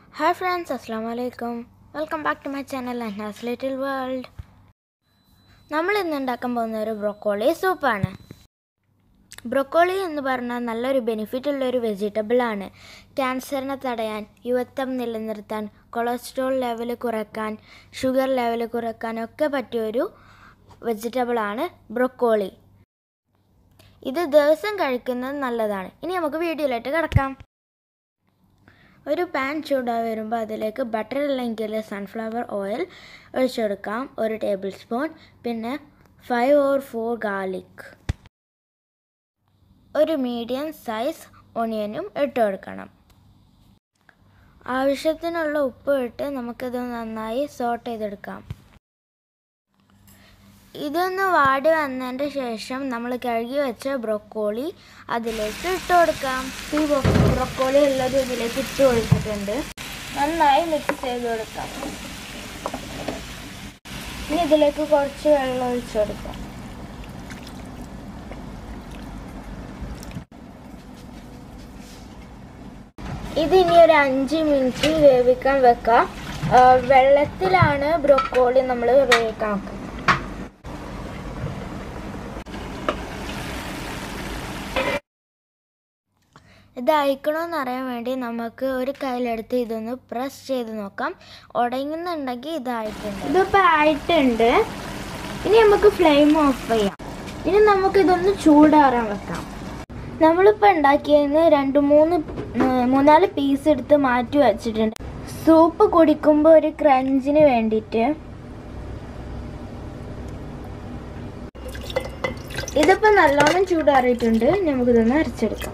hi friends അസ്സാം വലൈക്കും welcome back to my channel Anna's little world നമ്മൾ ഇന്ന് ഉണ്ടാക്കാൻ പോകുന്ന ഒരു ബ്രൊക്കോളി സൂപ്പാണ് ബ്രൊക്കോളി എന്ന് പറഞ്ഞാൽ നല്ലൊരു ബെനിഫിറ്റ് ഉള്ള ഒരു വെജിറ്റബിൾ ആണ് ക്യാൻസറിനെ തടയാൻ യുവത്വം നിലനിർത്താൻ കൊളസ്ട്രോൾ ലെവൽ കുറയ്ക്കാൻ ഷുഗർ ലെവൽ കുറയ്ക്കാൻ ഒക്കെ പറ്റിയൊരു വെജിറ്റബിൾ ആണ് ബ്രൊക്കോളി ഇത് ദിവസം കഴിക്കുന്നത് നല്ലതാണ് ഇനി നമുക്ക് വീഡിയോയിലായിട്ട് കിടക്കാം ഒരു പാൻ ചൂടായി വരുമ്പോൾ അതിലേക്ക് ബട്ടർ അല്ലെങ്കിൽ സൺഫ്ലവർ ഓയിൽ ഒഴിച്ചെടുക്കാം ഒരു ടേബിൾ സ്പൂൺ പിന്നെ ഫൈവ് ഓർ ഫോർ ഗാർലിക് ഒരു മീഡിയം സൈസ് ഒണിയനും ഇട്ട് കൊടുക്കണം ആവശ്യത്തിനുള്ള ഉപ്പ് ഇട്ട് നമുക്കിത് നന്നായി സോട്ട് ചെയ്തെടുക്കാം ഇതൊന്ന് വാടി വന്നതിൻ്റെ ശേഷം നമ്മൾ കഴുകി വെച്ച ബ്രൊക്കോളി അതിലേക്ക് ഇട്ട് കൊടുക്കാം ഈ ബ്രൊക്കോളി ഉള്ളത് ഇതിലേക്ക് ഇട്ട് കൊടുത്തിട്ടുണ്ട് നന്നായി മിക്സ് ചെയ്ത് കൊടുക്കാം ഇനി ഇതിലേക്ക് കുറച്ച് വെള്ളം ഒഴിച്ചു കൊടുക്കാം ഇത് ഇനി ഒരു അഞ്ച് മിനിറ്റ് വേവിക്കാൻ വെക്കാം ആ, വെള്ളത്തിലാണ് ബ്രൊക്കോളി നമ്മൾ വേവിക്കാൻ വെക്കുന്നത് ഇത് അയക്കണമെന്ന് അറിയാൻ വേണ്ടി നമുക്ക് ഒരു കയ്യിലെടുത്ത് ഇതൊന്ന് പ്രസ് ചെയ്ത് നോക്കാം ഉടങ്ങുന്നുണ്ടെങ്കിൽ ഇതായിട്ടുണ്ട് ഇതിപ്പോൾ ആയിട്ടുണ്ട് ഇനി നമുക്ക് ഫ്ലെയിം ഓഫ് ചെയ്യാം ഇനി നമുക്ക് ഇതൊന്ന് ചൂടാറാൻ വെക്കാം നമ്മളിപ്പോൾ ഉണ്ടാക്കിയതിന് രണ്ട് മൂന്ന് ഉം, മൂന്നാല് പീസ് എടുത്ത് മാറ്റി വെച്ചിട്ടുണ്ട് സൂപ്പ് കുടിക്കുമ്പോൾ ഒരു ക്രഞ്ചിന് വേണ്ടിയിട്ട് ഇതിപ്പോൾ നല്ലോണം ചൂടാറിയിട്ടുണ്ട് നമുക്കിതൊന്ന് അരച്ചെടുക്കാം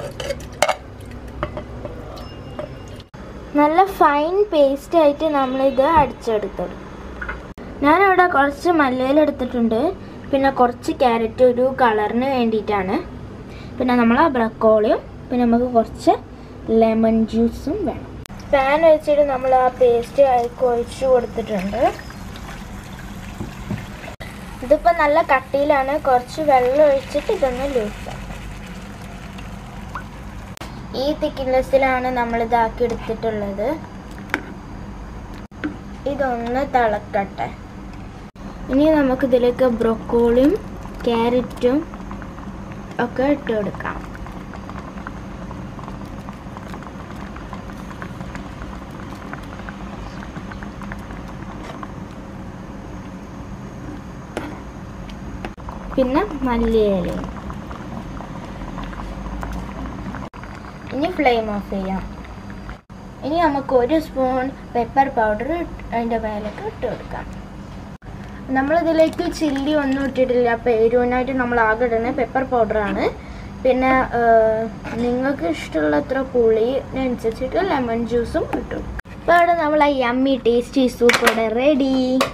നല്ല ഫൈൻ പേസ്റ്റ് ആയിട്ട് നമ്മളിത് അടിച്ചെടുത്തത് ഞാനിവിടെ കുറച്ച് മല്ലിയില എടുത്തിട്ടുണ്ട് പിന്നെ കുറച്ച് ക്യാരറ്റ് ഒരു കളറിന് വേണ്ടിയിട്ടാണ് പിന്നെ നമ്മൾ ആ ബ്രക്കോളിയും പിന്നെ നമുക്ക് കുറച്ച് ലെമൺ ജ്യൂസും വേണം പാൻ വെച്ചിട്ട് നമ്മൾ ആ പേസ്റ്റ് അതിലേക്ക് ഒഴിച്ച് കൊടുത്തിട്ടുണ്ട് ഇതിപ്പോൾ നല്ല കട്ടിയിലാണ് കുറച്ച് വെള്ളം ഒഴിച്ചിട്ട് ഇതൊന്ന് ലൂസാക്കാം ഈ തിക്നെസ്സിലാണ് നമ്മൾ ഇതാക്കി എടുത്തിട്ടുള്ളത് ഇതൊന്ന് തിളക്കട്ടെ ഇനി നമുക്ക് ഇതിലേക്ക് ബ്രൊക്കോളിയും ക്യാരറ്റും ഒക്കെ ഇട്ട് കൊടുക്കാം പിന്നെ മല്ലിയിലയും ഇനി ഫ്ലെയിം ഓഫ് ചെയ്യാം ഇനി നമുക്ക് ഒരു സ്പൂൺ പെപ്പർ പൗഡർ അതിൻ്റെ മേലേക്ക് ഇട്ട് കൊടുക്കാം നമ്മളിതിലേക്ക് ചില്ലി ഒന്നും ഇട്ടിട്ടില്ല അപ്പോൾ എരിവിനായിട്ട് നമ്മൾ ആകെ ഇടുന്നത് പെപ്പർ പൗഡറാണ് പിന്നെ ഏഹ്, നിങ്ങൾക്ക് ഇഷ്ടമുള്ള അത്ര പുളിനനുസരിച്ചിട്ട് ലെമൺ ജ്യൂസും ഇട്ടു ഇപ്പോൾ ഇവിടെ നമ്മൾ ആ യമ്മി ടേസ്റ്റി സൂപ്പ് ഇവിടെ റെഡി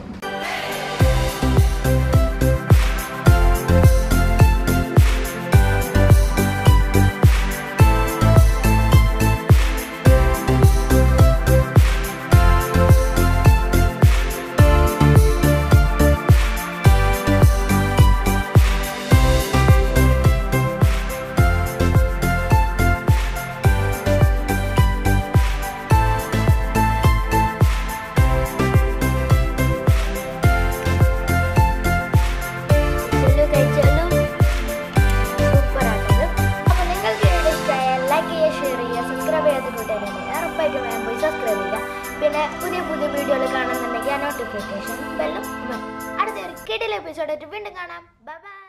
ചെല്ലു കഴിച്ചാലും സൂപ്പറാണത് അപ്പോൾ നിങ്ങൾക്ക് വീഡിയോ ഇഷ്ടമായാൽ ലൈക്ക് ചെയ്യുക ഷെയർ ചെയ്യുക സബ്സ്ക്രൈബ് ചെയ്യാത്ത കൂട്ടുകാരുണ്ട് ഉറപ്പായിട്ടും വേണം പോയി സബ്സ്ക്രൈബ് ചെയ്യുക പിന്നെ പുതിയ പുതിയ വീഡിയോകൾ കാണുന്നുണ്ടെങ്കിൽ ആ നോട്ടിഫിക്കേഷൻ ബെല്ലും അടുത്ത ഒരു കിടില എപ്പിസോഡായിട്ട് വീണ്ടും കാണാം ബൈ ബൈ